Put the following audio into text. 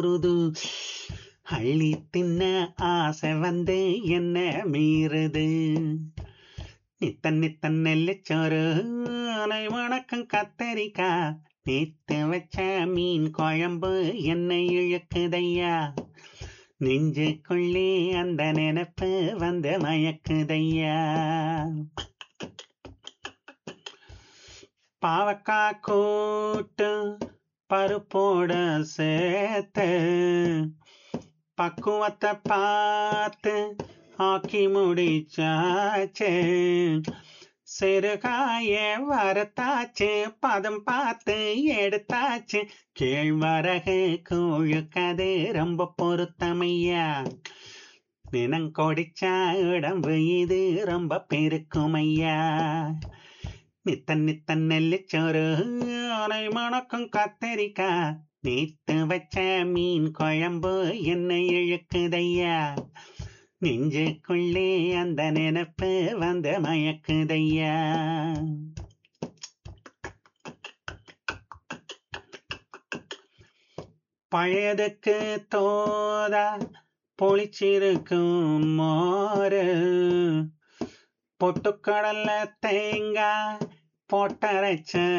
ஊறுது அள்ளி தின்ன ஆசை வந்து என்ன மீறுது நித்தன் நித்தன் நெல்லிச்சோறு அலை வணக்கம் கத்தரிக்கா நேத்து வச்ச மீன் குழம்பு என்னை இழுக்குதையா நெஞ்சுக்குள்ளே அந்த நினைப்பு வந்து மயக்குதையா பாவக்கா கூட்டு பருப்போட சேர்த்து பக்குவத்தை பார்த்து ஆக்கி முடிச்சாச்சு சிறுகாய வரத்தாச்சு பதம் பார்த்து எடுத்தாச்சு கேழ்வரகு கூழுக்கது ரொம்ப பொருத்தமையா நினங்கொடிச்சா உடம்பு இது ரொம்ப பெருக்குமையா நித்தன் நித்தன் நெல்லிச்சோறு அலை மணக்கும் கத்தரிக்கா நேத்து வச்ச மீன் குழம்பு என்ன இழுக்குதையா நெஞ்சுக்குள்ளே அந்த நினைப்பு வந்து மயக்குதையா பழையதுக்கு தோதா பொழிச்சிருக்கும் மோரு பொட்டுக்கடல்ல தேங்காய் போட்டரைச்ச